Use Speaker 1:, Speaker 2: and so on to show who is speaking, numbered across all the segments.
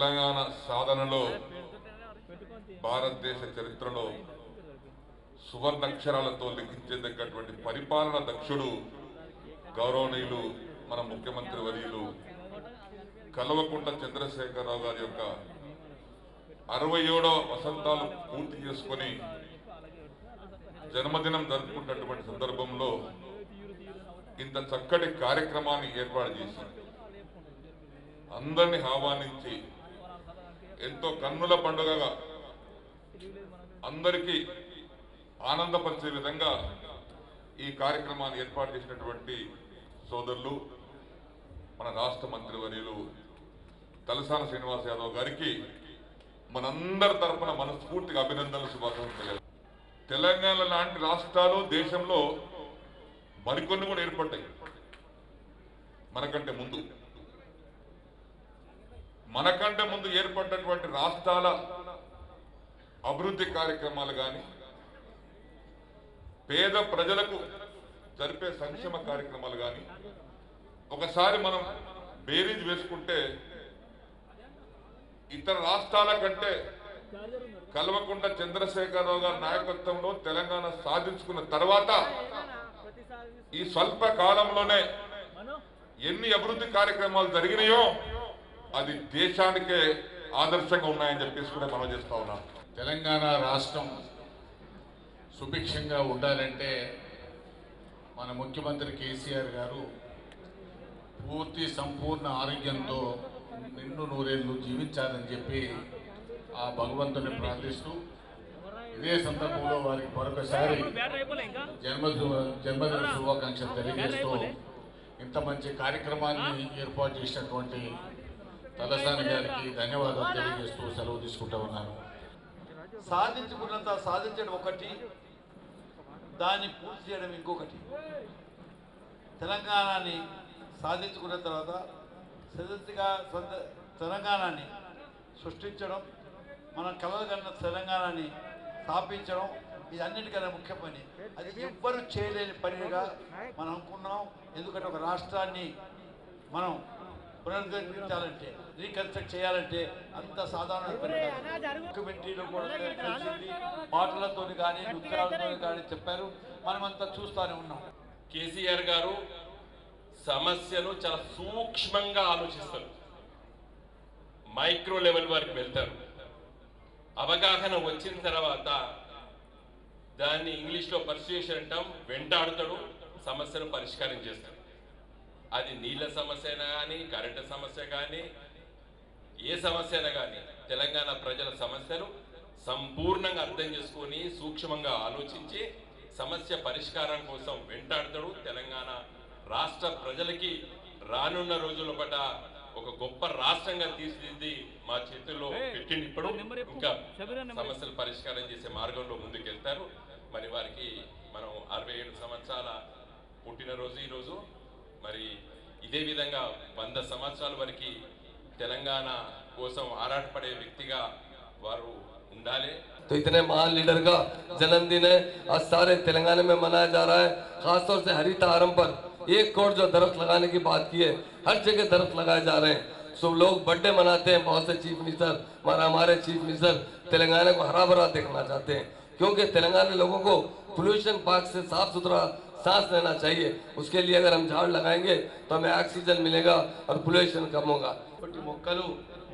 Speaker 1: తెలంగాణ సాధనలో భారతదేశ చరిత్రలో సువర్ణాక్షరాలతో లిఖించేదగ్గటువంటి పరిపాలన దక్షుడు గౌరవనీయులు మన ముఖ్యమంత్రి వర్యులు కల్వకుంట్ల చంద్రశేఖరరావు గారి యొక్క అరవై ఏడవ వసంతాలు పూర్తి చేసుకొని జన్మదినం జరుపుకున్నటువంటి సందర్భంలో ఇంత చక్కటి కార్యక్రమాన్ని ఏర్పాటు చేసి అందరిని ఆహ్వానించి ఎంతో కన్నుల పండుగగా అందరికీ ఆనందపరిచే విధంగా ఈ కార్యక్రమాన్ని ఏర్పాటు చేసినటువంటి సోదరులు మన రాష్ట్ర మంత్రివర్యులు తలసాని శ్రీనివాస్ యాదవ్ గారికి మనందరి తరపున మనస్ఫూర్తిగా అభినందనలు శుభాకాంక్షలు తెలియజేస్తున్నాను. తెలంగాణ లాంటి రాష్ట్రాలు దేశంలో మరికొన్ని కూడా ఏర్పడ్డాయి మనకంటే ముందు మనకంటే ముందు ఏర్పడినటువంటి రాష్ట్రాల అభివృద్ధి కార్యక్రమాలు కానీ పేద ప్రజలకు జరిపే సంక్షేమ కార్యక్రమాలు కానీ ఒకసారి మనం బేరీజ్ వేసుకుంటే ఇతర రాష్ట్రాల కంటే కల్వకుంట్ల చంద్రశేఖరరావు గారి నాయకత్వంలో తెలంగాణ సాధించుకున్న తర్వాత ఈ స్వల్ప కాలంలోనే ఎన్ని అభివృద్ధి కార్యక్రమాలు జరిగినాయో అది దేశానికే ఆదర్శంగా ఉన్నాయని చెప్పేసి కూడా మనం చేస్తా ఉన్నాం
Speaker 2: తెలంగాణ రాష్ట్రం సుభిక్షంగా ఉండాలంటే మన ముఖ్యమంత్రి కేసీఆర్ గారు పూర్తి సంపూర్ణ ఆరోగ్యంతో నిండు నూరేళ్లు జీవించాలని చెప్పి ఆ భగవంతుని ప్రార్థిస్తూ ఇదే సందర్భంలో వారికి మరొకసారి జన్మదిన జన్మదిన శుభాకాంక్షలు తెలియజేస్తూ ఇంత మంచి కార్యక్రమాన్ని ఏర్పాటు చేసినటువంటి తలసాని గారికి ధన్యవాదాలు తెలియజేస్తూ సెలవు తీసుకుంటా ఉన్నాను
Speaker 3: సాధించుకున్నంత సాధించడం ఒకటి దాన్ని పూర్తి చేయడం ఇంకొకటి తెలంగాణని సాధించుకున్న తర్వాత సదస్సుగా సొంత తెలంగాణని సృష్టించడం మనం కలగన్న తెలంగాణని స్థాపించడం ఇది అన్నిటికన్నా ముఖ్య పని అది ఎవ్వరూ చేయలేని పనిగా మనం అనుకున్నాం ఎందుకంటే ఒక రాష్ట్రాన్ని మనం పునర్నిర్మించాలంటే రీకన్స్ట్రక్ట్ చేయాలంటే అంత సాధారణ పని కాదు. డాక్యుమెంటరీలో కూడా తెలిసింది మాటలతో కానీ నృత్యాలతో కానీ చెప్పారు మనమంతా చూస్తూనే ఉన్నాం
Speaker 4: కేసీఆర్ గారు సమస్యను చాలా సూక్ష్మంగా ఆలోచిస్తారు మైక్రో లెవెల్ వరకు వెళ్తారు అవగాహన వచ్చిన తర్వాత దాన్ని ఇంగ్లీష్లో పర్సుయేషన్ అంటాం వెంటాడుతాడు సమస్యను పరిష్కారం చేస్తాడు అది నీళ్ళ సమస్య అయినా కానీ కరెంటు సమస్య కానీ ఏ సమస్య అయినా కానీ తెలంగాణ ప్రజల సమస్యలు సంపూర్ణంగా అర్థం చేసుకొని సూక్ష్మంగా ఆలోచించి సమస్య పరిష్కారం కోసం వెంటాడతాడు తెలంగాణ రాష్ట్ర ప్రజలకి రానున్న రోజుల పట ఒక గొప్ప రాష్ట్రంగా తీర్చిదిద్ది మా చేతుల్లో పెట్టింది ఇప్పుడు ఇంకా సమస్యలు పరిష్కారం చేసే మార్గంలో ముందుకెళ్తారు మరి వారికి మనం అరవై ఏడు సంవత్సరాల పుట్టినరోజు ఈరోజు మరి ఇదే విధంగా వంద సంవత్సరాల వరకు తెలంగాణ కోసం ఆరాటపడే వ్యక్తిగా వారు ఉండాలి
Speaker 5: तो इतने महान लीडर का जन्मदिन है आज सारे तेलंगाना में मनाया जा रहा है खासतौर से हरित आरम पर एक करोड़ जो दरख्त लगाने की बात की है हर जगह दरख्त लगाए जा रहे हैं सब लोग बर्थडे मनाते हैं बहुत से चीफ मिनिस्टर हमारा हमारे चीफ मिनिस्टर तेलंगाना को हरा भरा देखना चाहते हैं क्योंकि तेलंगाना लोगों को पोल्यूशन पार्क से साफ सुथरा सांस लेना चाहिए उसके लिए अगर हम झाड़ लगाएंगे तो हमें ऑक्सीजन मिलेगा और पोल्यूशन कम होगा
Speaker 6: కొన్ని మొక్కలు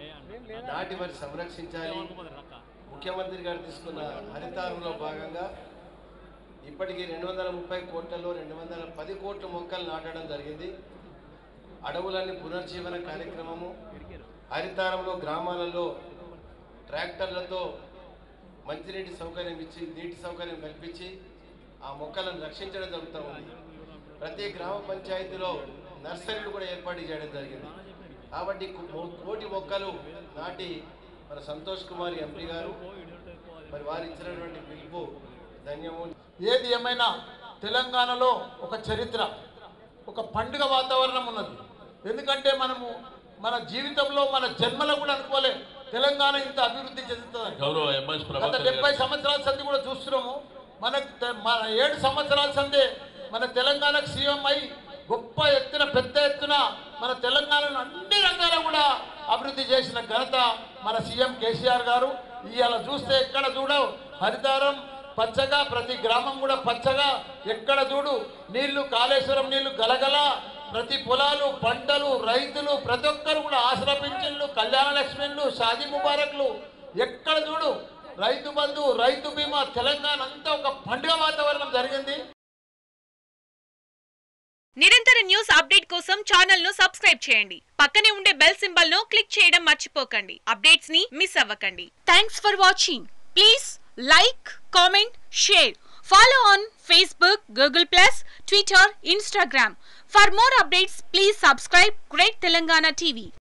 Speaker 6: నాటి మరి సంరక్షించాలి ముఖ్యమంత్రి గారు తీసుకున్న హరితారంలో భాగంగా ఇప్పటికీ రెండు వందల ముప్పై కోట్లలో రెండు వందల పది కోట్ల మొక్కలు నాటడం జరిగింది అడవులన్నీ పునర్జీవన కార్యక్రమము హరితారంలో గ్రామాలలో ట్రాక్టర్లతో మంచినీటి సౌకర్యం ఇచ్చి నీటి సౌకర్యం కల్పించి ఆ మొక్కలను రక్షించడం జరుగుతూ ఉంది ప్రతి గ్రామ పంచాయతీలో నర్సరీలు కూడా ఏర్పాటు చేయడం జరిగింది కాబట్టి కో- కోటి మొక్కలు నాటి మన సంతోష్ కుమార్ ఎంపీ గారు మరి వారు ఇచ్చినటువంటి పిలుపు ధన్యము
Speaker 7: ఏది ఏమైనా తెలంగాణలో ఒక చరిత్ర ఒక పండుగ వాతావరణం ఉన్నది ఎందుకంటే మనము మన జీవితంలో మన జన్మలో కూడా అనుకోలే తెలంగాణ ఇంత అభివృద్ధి చెందుతుందని
Speaker 4: గౌరవ ఎంఎస్
Speaker 7: గత డెబ్బై సంవత్సరాల సంది కూడా చూస్తున్నాము మనకు తె- మన ఏడు సంవత్సరాల సందే మన తెలంగాణకు సీఎం అయి గొప్ప ఎత్తున పెద్ద ఎత్తున మన తెలంగాణను అన్ని రంగాల్లో కూడా అభివృద్ధి చేసిన ఘనత మన సీఎం కేసీఆర్ గారు ఇవాళ చూస్తే ఎక్కడ చూడవు హరితారం పచ్చగా ప్రతి గ్రామం కూడా పచ్చగా ఎక్కడ చూడు నీళ్లు కాళేశ్వరం నీళ్లు గలగల ప్రతి పొలాలు పంటలు రైతులు ప్రతి ఒక్కరు కూడా ఆసరా పింఛన్లు కళ్యాణ లక్ష్మిలు షాదీ ముబారక్లు ఎక్కడ చూడు రైతు బంధు రైతు బీమా తెలంగాణ అంతా ఒక పండుగ వాతావరణం జరిగింది
Speaker 8: నిరంతర న్యూస్ అప్డేట్ కోసం ఛానల్ ను సబ్స్క్రైబ్ చేయండి పక్కనే ఉండే బెల్ సింబల్ ను క్లిక్ చేయడం మర్చిపోకండి అప్డేట్స్ ని మిస్ అవ్వకండి thanks for watching please like comment share follow on Facebook Google plus Twitter Instagram for more updates please subscribe great Telangana TV